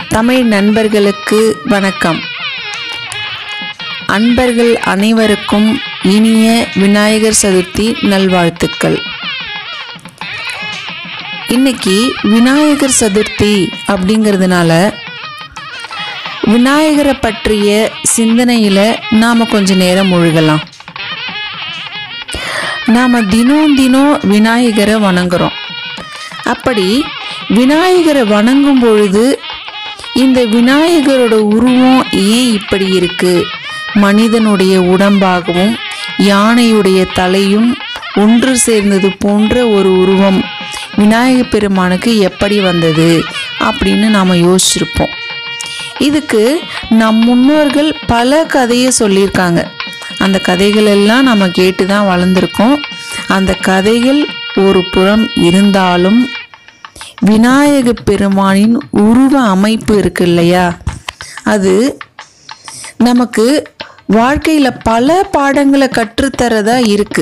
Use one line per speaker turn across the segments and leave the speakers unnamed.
தமிழ் நண்பர்களுக்கு வணக்கம் அன்பர்கள் அனைவருக்கும் இனிய விநாயகர் சதுர்த்தி நல்வாழ்த்துக்கள் இன்னைக்கு விநாயகர் சதுர்த்தி அப்படிங்கிறதுனால விநாயகரை பற்றிய சிந்தனையில் நாம் கொஞ்ச நேரம் முழுகலாம் நாம் தினம் தினம் விநாயகரை வணங்குறோம் அப்படி விநாயகரை வணங்கும் பொழுது இந்த விநாயகரோட உருவம் ஏன் இப்படி இருக்கு மனிதனுடைய உடம்பாகவும் யானையுடைய தலையும் ஒன்று சேர்ந்தது போன்ற ஒரு உருவம் விநாயக பெருமானுக்கு எப்படி வந்தது அப்படின்னு நாம் யோசிச்சிருப்போம் இதுக்கு நம் முன்னோர்கள் பல கதையை சொல்லியிருக்காங்க அந்த கதைகள் எல்லாம் நம்ம கேட்டு தான் வளர்ந்துருக்கோம் அந்த கதைகள் ஒரு புறம் இருந்தாலும் விநாயக பெருமானின் உருவ அமைப்பு இருக்கு இல்லையா அது நமக்கு வாழ்க்கையில் பல பாடங்களை கற்றுத்தரதா இருக்கு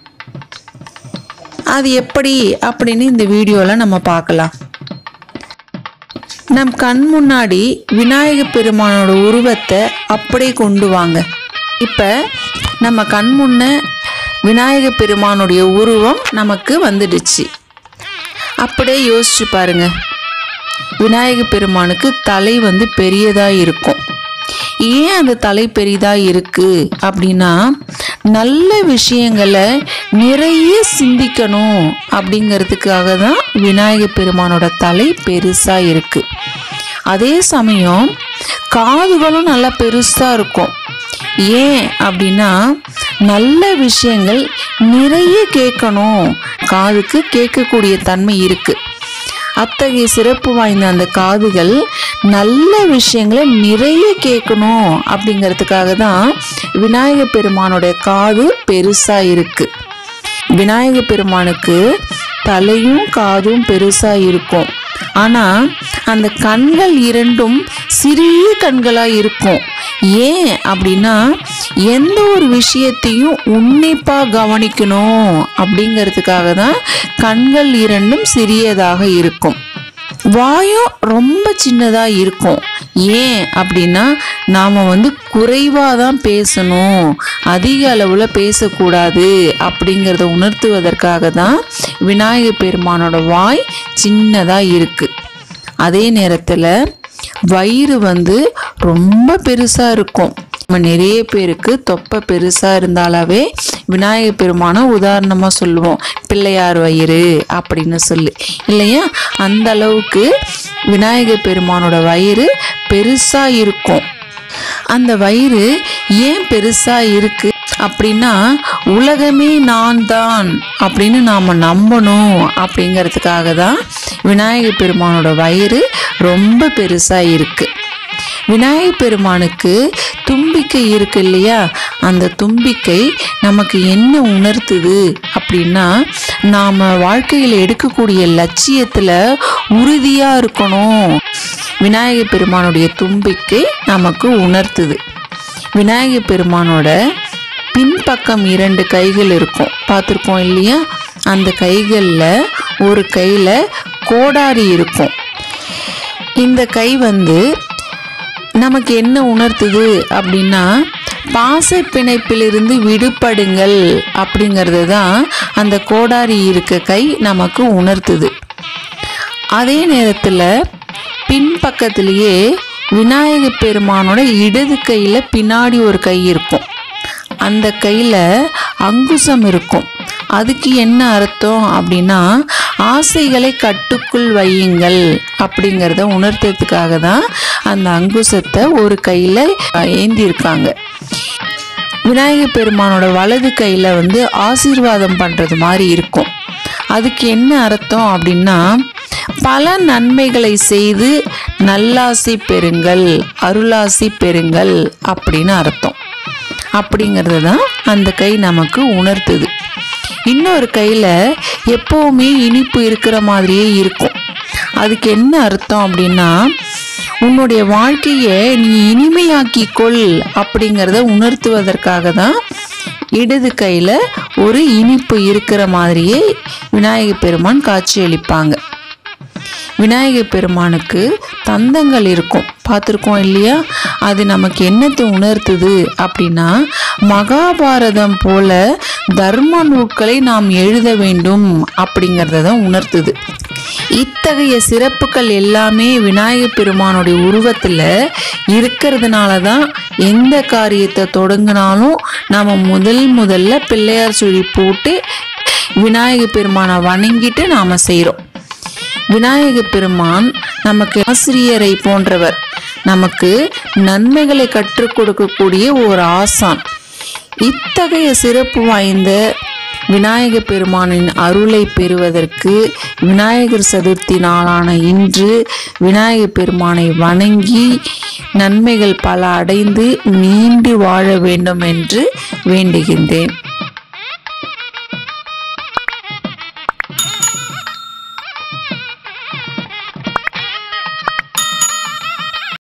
அது எப்படி அப்படின்னு இந்த வீடியோவில் நம்ம பார்க்கலாம் நம் கண் முன்னாடி விநாயக பெருமானோட உருவத்தை அப்படியே கொண்டு வாங்க இப்போ நம்ம கண் முன்ன விநாயக பெருமானுடைய உருவம் நமக்கு வந்துடுச்சு அப்படியே யோசிச்சு பாருங்க விநாயக பெருமானுக்கு தலை வந்து பெரியதாக இருக்கும் ஏன் அந்த தலை பெரிதாக இருக்கு அப்படின்னா நல்ல விஷயங்களை நிறைய சிந்திக்கணும் அப்படிங்கிறதுக்காக தான் விநாயக பெருமானோட தலை பெருசாக இருக்கு அதே சமயம் காதுகளும் நல்லா பெருசாக இருக்கும் ஏன் அப்படின்னா நல்ல விஷயங்கள் நிறைய கேட்கணும் காதுக்கு கேட்கக்கூடிய தன்மை இருக்கு அத்தகைய சிறப்பு வாய்ந்த அந்த காதுகள் நல்ல விஷயங்களை நிறைய கேட்கணும் அப்படிங்கிறதுக்காக தான் விநாயக பெருமானுடைய காது பெருசாக இருக்கு விநாயக பெருமானுக்கு தலையும் காதும் பெருசாக இருக்கும் ஆனால் அந்த கண்கள் இரண்டும் சிறிய கண்களாக இருக்கும் ஏன் அப்படின்னா எந்த ஒரு விஷயத்தையும் உன்னிப்பாக கவனிக்கணும் அப்படிங்கிறதுக்காக தான் கண்கள் இரண்டும் சிறியதாக இருக்கும் வாயும் ரொம்ப சின்னதாக இருக்கும் ஏன் அப்படின்னா நாம் வந்து குறைவாக தான் பேசணும் அதிக அளவில் பேசக்கூடாது அப்படிங்கிறத உணர்த்துவதற்காக தான் விநாயகர் பெருமானோட வாய் சின்னதாக இருக்குது அதே நேரத்தில் வயிறு வந்து ரொம்ப பெருசாக இருக்கும் நம்ம நிறைய பேருக்கு தொப்பை பெருசாக இருந்தாலாவே விநாயகர் பெருமானை உதாரணமாக சொல்லுவோம் பிள்ளையார் வயிறு அப்படின்னு சொல்லி இல்லையா அந்த அளவுக்கு விநாயகர் பெருமானோட வயிறு பெருசாக இருக்கும் அந்த வயிறு ஏன் பெருசாக இருக்கு அப்படின்னா உலகமே நான் தான் அப்படின்னு நாம் நம்பணும் அப்படிங்கிறதுக்காக தான் விநாயகர் பெருமானோட வயிறு ரொம்ப பெருசாக இருக்குது விநாயகர் பெருமானுக்கு தும்பிக்கை இருக்கு இல்லையா அந்த தும்பிக்கை நமக்கு என்ன உணர்த்துது அப்படின்னா நாம் வாழ்க்கையில் எடுக்கக்கூடிய லட்சியத்தில் உறுதியாக இருக்கணும் விநாயகர் பெருமானுடைய தும்பிக்கை நமக்கு உணர்த்துது விநாயகர் பெருமானோட பின்பக்கம் இரண்டு கைகள் இருக்கும் பார்த்துருக்கோம் இல்லையா அந்த கைகளில் ஒரு கையில் கோடாரி இருக்கும் இந்த கை வந்து நமக்கு என்ன உணர்த்துது அப்படின்னா பாச பிணைப்பிலிருந்து விடுபடுங்கள் அப்படிங்கிறது தான் அந்த கோடாரி இருக்க கை நமக்கு உணர்த்துது அதே நேரத்தில் பின்பக்கத்திலேயே விநாயக பெருமானோட இடது கையில் பின்னாடி ஒரு கை இருக்கும் அந்த கையில் அங்குசம் இருக்கும் அதுக்கு என்ன அர்த்தம் அப்படின்னா ஆசைகளை கட்டுக்குள் வையுங்கள் அப்படிங்கிறத உணர்த்துறதுக்காக தான் அந்த அங்குசத்தை ஒரு கையில் ஏந்தியிருக்காங்க விநாயகர் பெருமானோட வலது கையில் வந்து ஆசீர்வாதம் பண்ணுறது மாதிரி இருக்கும் அதுக்கு என்ன அர்த்தம் அப்படின்னா பல நன்மைகளை செய்து நல்லாசி பெறுங்கள் அருளாசி பெறுங்கள் அப்படின்னு அர்த்தம் அப்படிங்கிறது தான் அந்த கை நமக்கு உணர்த்துது இன்னொரு கையில் எப்போவுமே இனிப்பு இருக்கிற மாதிரியே இருக்கும் அதுக்கு என்ன அர்த்தம் அப்படின்னா உன்னுடைய வாழ்க்கையை நீ இனிமையாக்கி கொள் அப்படிங்கிறத உணர்த்துவதற்காக தான் இடது கையில் ஒரு இனிப்பு இருக்கிற மாதிரியே விநாயகர் பெருமான் காட்சியளிப்பாங்க விநாயகர் பெருமானுக்கு தந்தங்கள் இருக்கும் பார்த்துருக்கோம் இல்லையா அது நமக்கு என்னத்தை உணர்த்துது அப்படின்னா மகாபாரதம் போல தர்ம நூல்களை நாம் எழுத வேண்டும் அப்படிங்கிறத தான் உணர்த்துது இத்தகைய சிறப்புகள் எல்லாமே விநாயகப் பெருமானுடைய உருவத்தில் இருக்கிறதுனால தான் எந்த காரியத்தை தொடங்கினாலும் நாம் முதல் முதல்ல பிள்ளையார் சுழி போட்டு விநாயகப் பெருமானை வணங்கிட்டு நாம் செய்கிறோம் விநாயகப் பெருமான் நமக்கு ஆசிரியரை போன்றவர் நமக்கு நன்மைகளை கற்றுக் கொடுக்கக்கூடிய ஒரு ஆசான் இத்தகைய சிறப்பு வாய்ந்த விநாயக பெருமானின் அருளை பெறுவதற்கு விநாயகர் சதுர்த்தி நாளான இன்று விநாயக பெருமானை வணங்கி நன்மைகள் பல அடைந்து நீண்டு வாழ வேண்டும் என்று வேண்டுகின்றேன்